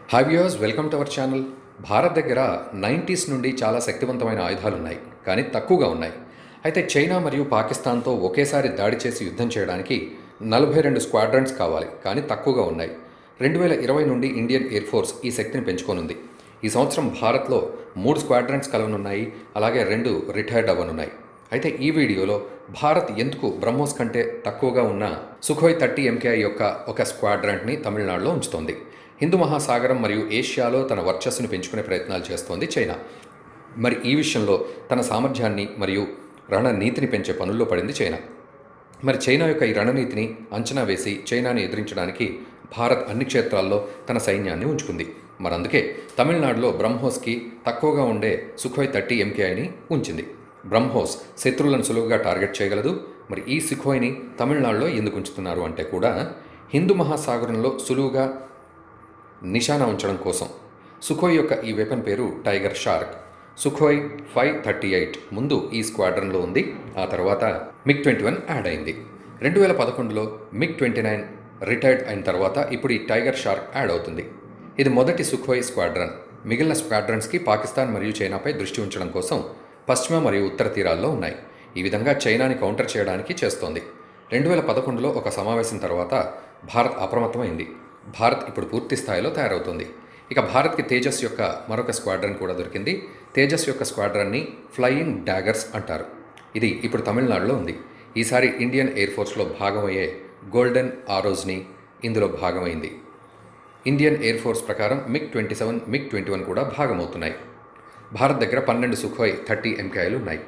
hi viewers welcome to our channel Bharat దగ్గర nineties నుండి చాలా శక్తివంతమైన ఆయుధాలు ఉన్నాయి కానీ తక్కువగా ఉన్నాయి అయితే చైనా మరియు పాకిస్తాన్తో ఒకేసారి దాడి చేసి యుద్ధం చేయడానికి నలభై రెండు స్క్వాడ్రన్స్ కావాలి కానీ తక్కువగా ఉన్నాయి రెండు వేల ఇరవై నుండి ఇండియన్ ఎయిర్ ఫోర్స్ ఈ శక్తిని పెంచుకోనుంది ఈ సంవత్సరం భారత్లో మూడు స్క్వాడ్రన్స్ కలవనున్నాయి అలాగే రెండు రిటైర్డ్ అవ్వనున్నాయి అయితే ఈ వీడియోలో భారత్ ఎందుకు బ్రహ్మోస్ కంటే తక్కువగా ఉన్న సుఖోయ్ థర్టీ ఎంకేఐ యొక్క ఒక స్క్వాడ్రంట్ని తమిళనాడులో ఉంచుతోంది హిందూ మహాసాగరం మరియు ఏషియాలో తన వర్చస్సును పెంచుకునే ప్రయత్నాలు చేస్తోంది చైనా మరి ఈ విషయంలో తన సామర్థ్యాన్ని మరియు రణనీతిని పెంచే పనుల్లో పడింది చైనా మరి చైనా యొక్క ఈ రణనీతిని అంచనా వేసి చైనాని ఎదిరించడానికి భారత్ అన్ని క్షేత్రాల్లో తన సైన్యాన్ని ఉంచుకుంది మరి అందుకే తమిళనాడులో బ్రహ్మోస్కి తక్కువగా ఉండే సుఖోయ్ థర్టీ ఎంకేఐని ఉంచింది బ్రహ్మోస్ శత్రువులను సులువుగా టార్గెట్ చేయగలదు మరి ఈ సుఖోయ్ని తమిళనాడులో ఎందుకు ఉంచుతున్నారు అంటే కూడా హిందూ మహాసాగరంలో సులువుగా నిశానా ఉంచడం కోసం సుఖోయ్ యొక్క ఈ వెపన్ పేరు tiger shark Sukhoi five thirty eight ముందు ఈ స్క్వాడ్రన్లో ఉంది ఆ తర్వాత మిగ్ ట్వంటీ వన్ యాడ్ అయింది రెండు వేల పదకొండులో మిగ్ ట్వంటీ నైన్ రిటైర్డ్ అయిన తర్వాత ఇప్పుడు ఈ టైగర్ షార్క్ యాడ్ అవుతుంది ఇది మొదటి సుఖోయ్ స్క్వాడ్రన్ మిగిలిన స్క్వాడ్రన్స్కి పాకిస్తాన్ మరియు చైనాపై దృష్టి ఉంచడం కోసం పశ్చిమ మరియు ఉత్తర తీరాల్లో ఉన్నాయి ఈ విధంగా చైనాని కౌంటర్ చేయడానికి చేస్తోంది రెండు వేల పదకొండులో ఒక సమావేశం తర్వాత భారత్ అప్రమత్తమైంది భారత్ ఇప్పుడు పూర్తి స్థాయిలో తయారవుతుంది ఇక భారత్కి తేజస్ యొక్క మరొక స్క్వాడ్రన్ కూడా దొరికింది తేజస్ యొక్క స్క్వాడ్రన్ని ఫ్లయింగ్ డాగర్స్ అంటారు ఇది ఇప్పుడు తమిళనాడులో ఉంది ఈసారి ఇండియన్ ఎయిర్ ఫోర్స్లో భాగమయ్యే గోల్డెన్ ఆరోజ్ని ఇందులో భాగమైంది ఇండియన్ ఎయిర్ ఫోర్స్ ప్రకారం MiG twenty seven MiG twenty one కూడా భాగమవుతున్నాయి భారత్ దగ్గర పన్నెండు సుఖోయ్ థర్టీ ఎంకేఐలు ఉన్నాయి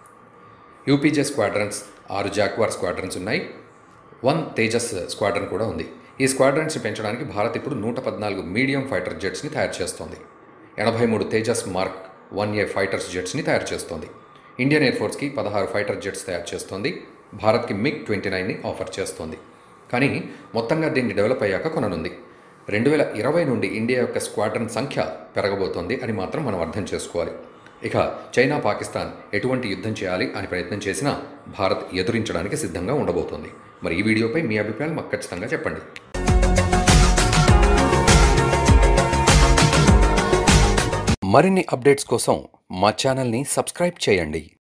యూపీజే స్క్వాడ్రన్స్ ఆరు జాక్వార్ స్క్వాడ్రన్స్ ఉన్నాయి వన్ తేజస్ స్క్వాడ్రన్ కూడా ఉంది ఈ స్క్వాడ్రన్స్ని పెంచడానికి భారత్ ఇప్పుడు నూట పద్నాలుగు మీడియం ఫైటర్ జెట్స్ని తయారు చేస్తోంది ఎనభై మూడు Tejas mark one A fighters జెట్స్ని తయారు చేస్తోంది ఇండియన్ ఎయిర్ ఫోర్స్కి పదహారు ఫైటర్ జెట్స్ తయారు చేస్తోంది భారత్కి మిగ్ ట్వంటీ నైన్ని ఆఫర్ చేస్తోంది కానీ మొత్తంగా దీన్ని డెవలప్ అయ్యాక కొననుంది రెండు వేల ఇరవై నుండి ఇండియా యొక్క స్క్వాడ్రన్ సంఖ్య పెరగబోతోంది అని మాత్రం మనం అర్థం చేసుకోవాలి ఇక చైనా పాకిస్తాన్ ఎటువంటి యుద్ధం చేయాలి అని ప్రయత్నం చేసినా భారత్ ఎదురించడానికి సిద్ధంగా ఉండబోతోంది మరి ఈ వీడియోపై మీ అభిప్రాయాలు మాకు ఖచ్చితంగా చెప్పండి మరిన్ని అప్డేట్స్ కోసం మా ఛానల్ని సబ్స్క్రైబ్ చేయండి